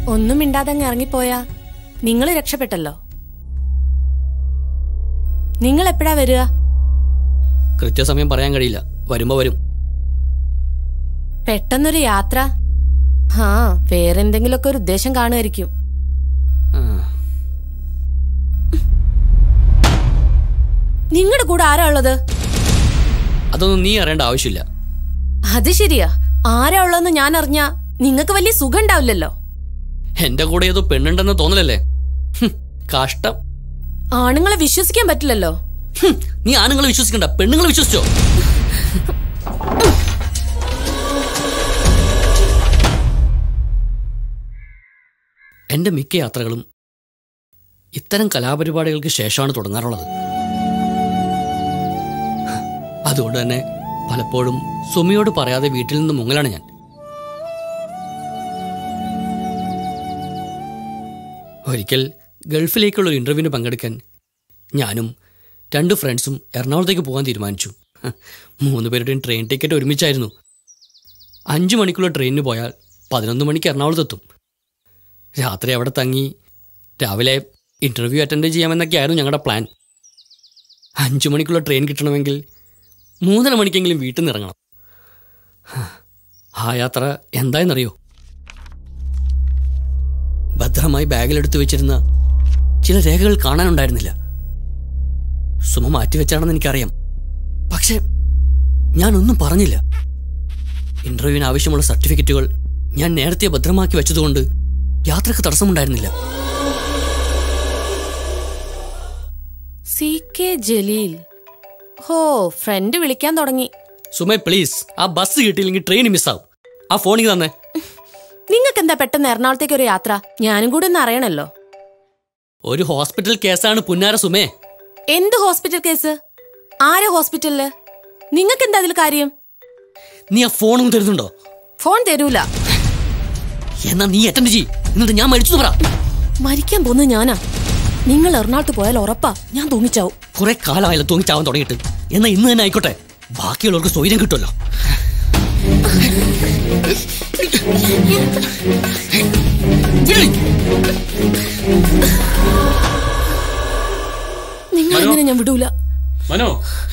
ഒന്നും മിണ്ടാതെ അങ്ങ് ഇറങ്ങിപ്പോയാ നിങ്ങൾ രക്ഷപ്പെട്ടല്ലോ നിങ്ങൾ എപ്പോഴാ വരിക കൃത്യസമയം പറയാൻ കഴിയില്ല വരുമ്പോ വരും പെട്ടെന്നൊരു യാത്ര ഹാ വേറെന്തെങ്കിലുമൊക്കെ ഒരു ഉദ്ദേശം കാണുമായിരിക്കും ആ, നിങ്ങളുടെ കൂടെ ആരാ ഉള്ളത് അതൊന്നും നീ അറിയേണ്ട ആവശ്യമില്ല അത് ശരിയാ ആരാ ഉള്ളതെന്ന് ഞാൻ അറിഞ്ഞാ നിങ്ങൾക്ക് വലിയ സുഖം ഉണ്ടാവില്ലല്ലോ എന്റെ കൂടെ ഏതോ പെണ്ണുണ്ടെന്ന് തോന്നലല്ലേ ഹും, കഷ്ടം ആണുങ്ങളെ വിശ്വസിക്കാൻ പറ്റില്ലല്ലോ ഹും, നീ ആണുങ്ങളെ വിശ്വസിക്കണ്ട പെണ്ണുങ്ങളെ വിശ്വസിച്ചോ എന്റെ മിക്ക യാത്രകളും ഇത്തരം കലാപരിപാടികൾക്ക് ശേഷമാണ് തുടങ്ങാറുള്ളത് അതുകൊണ്ട് തന്നെ പലപ്പോഴും സുമിയോട് പറയാതെ വീട്ടിൽ നിന്ന് മുങ്ങലാണ് ഞാൻ ഒരിക്കൽ ഗൾഫിലേക്കുള്ള ഒരു ഇന്റർവ്യൂവിന് പങ്കെടുക്കാൻ ഞാനും രണ്ട് ഫ്രണ്ട്സും എറണാകുളത്തേക്ക് പോകാൻ തീരുമാനിച്ചു ഹ, മൂന്ന് പേരുടെയും ട്രെയിൻ ടിക്കറ്റ് ഒരുമിച്ചായിരുന്നു അഞ്ചു മണിക്കുള്ള ട്രെയിനിന് പോയാൽ പതിനൊന്ന് മണിക്ക് എറണാകുളത്തെത്തും രാത്രി അവിടെ തങ്ങി രാവിലെ ഇൻ്റർവ്യൂ അറ്റൻഡ് ചെയ്യാമെന്നൊക്കെയായിരുന്നു ഞങ്ങളുടെ പ്ലാൻ അഞ്ചു മണിക്കുള്ള ട്രെയിൻ കിട്ടണമെങ്കിൽ മൂന്നര മണിക്കെങ്കിലും വീട്ടിൽ നിന്ന് ഇറങ്ങണം ഹ, ആ യാത്ര എന്തായെന്നറിയോ ഭദ്രമായി ബാഗിലെടുത്ത് വെച്ചിരുന്ന ചില രേഖകൾ കാണാനുണ്ടായിരുന്നില്ല സുമ മാറ്റിവെച്ചാണെന്ന് എനിക്കറിയാം പക്ഷേ ഞാനൊന്നും പറഞ്ഞില്ല ഇന്റർവ്യൂവിന് ആവശ്യമുള്ള സർട്ടിഫിക്കറ്റുകൾ ഞാൻ നേരത്തെ ഭദ്രമാക്കി വെച്ചതുകൊണ്ട് യാത്രക്ക് തടസ്സമുണ്ടായിരുന്നില്ല സി കെ ജലീൽ ഹോ ഫ്രണ്ട് വിളിക്കാൻ തുടങ്ങി സുമേ പ്ലീസ് ആ ബസ് കിട്ടിയില്ലെങ്കിൽ ട്രെയിൻ മിസ്സാവും ആ ഫോണിൽ തന്നെ നിങ്ങൾക്ക് എന്താ പെട്ടെന്ന് എറണാകുളത്തേക്ക് ഒരു യാത്ര ഞാനും കൂടെ ഒന്ന് അറിയണല്ലോ ഒരു ഹോസ്പിറ്റൽ കേസാണ് പുന്നാര സുമേ എന്ത് ഹോസ്പിറ്റൽ കേസ് ആരെ ഹോസ്പിറ്റലില് നിങ്ങൾക്ക് എന്താ അതിൽ കാര്യം നീ ആ ഫോണൊന്നും തരുന്നുണ്ടോ ഫോൺ തരൂല എന്നാ നീ അറ്റൻഡ് ചെയ്യ് എന്നിട്ട് ഞാൻ മരിച്ചു പറ മരിക്കാൻ പോകുന്നത് ഞാനാ നിങ്ങൾ എറണാകുളത്ത് പോയാൽ ഉറപ്പാ ഞാൻ തൂങ്ങിച്ചാവും കുറെ കാലമായല്ലോ തൂങ്ങിച്ചാവാൻ തുടങ്ങിയിട്ട് എന്നാ ഇന്ന് തന്നെ ആയിക്കോട്ടെ ബാക്കിയുള്ളവർക്ക് സ്വൈര്യം കിട്ടുമല്ലോ നിങ്ങൾ മനോ? അങ്ങനെ ഞാൻ വിടൂല മനോ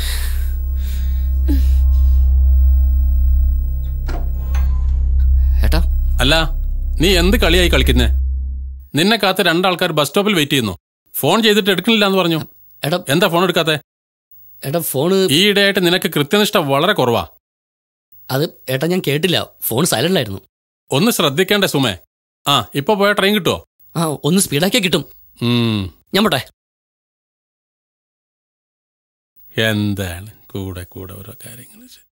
ഏട്ടാ അല്ല നീ എന്ത് കളിയായി കളിക്കുന്നേ നിന്നെ കാത്ത് രണ്ടാൾക്കാർ ബസ് സ്റ്റോപ്പിൽ വെയിറ്റ് ചെയ്യുന്നു ഫോൺ ചെയ്തിട്ട് എടുക്കണില്ല എന്ന് പറഞ്ഞു എടാ എന്താ ഫോൺ എടുക്കാത്തെ എടാ ഫോണ് ഈ ഇടയായിട്ട് നിനക്ക് കൃത്യനിഷ്ഠ വളരെ കുറവാ അത് ഏട്ടാ ഞാൻ കേട്ടില്ല ഫോൺ സൈലന്റിലായിരുന്നു ഒന്ന് ശ്രദ്ധിക്കേണ്ടേ സുമേ ആ ഇപ്പൊ പോയ ട്രെയിൻ കിട്ടുമോ ആ ഒന്ന് സ്പീഡാക്കിയാ കിട്ടും ഉം, ഞാൻ പോട്ടെ എന്താണ് കൂടെ കൂടെ ഓരോ കാര്യങ്ങൾ